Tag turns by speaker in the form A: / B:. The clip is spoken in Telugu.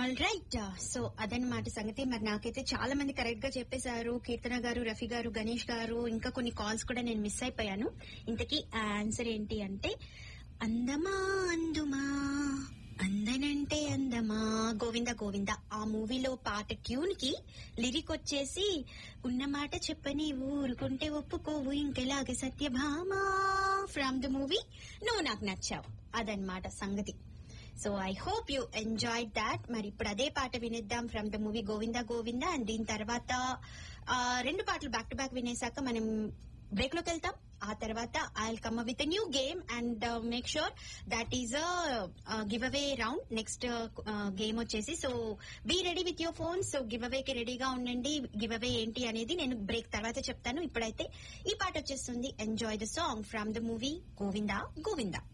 A: ఆల్ రైట్ సో అదనమాట సంగతి మరి నాకైతే చాలా మంది కరెక్ట్ గా చెప్పేశారు కీర్తన గారు రఫీ గారు గణేష్ గారు ఇంకా కొన్ని కాల్స్ కూడా నేను మిస్ అయిపోయాను ఇంతకీ ఆన్సర్ ఏంటి అంటే అందమా అందుమా అందనంటే అందమా గోవింద గోవింద ఆ మూవీలో పాట ట్యూన్ కి లిరిక్ వచ్చేసి ఉన్న మాట చెప్పని ఊరుకుంటే ఒప్పుకోవు ఇంకెలాగే Satyabhama from the movie Nuvvu Naaku Nachavu అదనమాట సంగతి so I hope you enjoy that మరి ఇప్పుడు అదే పాట వినేద్దాం from the movie Govinda Govinda and దీని తర్వాత ఆ, రెండు పాటలు బ్యాక్ టు బ్యాక్ వినేసాక మనం బ్రేక్ లోకి వెళ్తాం ఆ తర్వాత I come with new game and make sure that is give away round next game వచ్చేసి so be ready with your phone so give అవేకి రెడీగా ఉండండి గివ్ అవే ఏంటి అనేది నేను బ్రేక్ తర్వాత చెప్తాను ఇప్పుడైతే ఈ పాట వచ్చేస్తుంది enjoy the song from the movie Govinda Govinda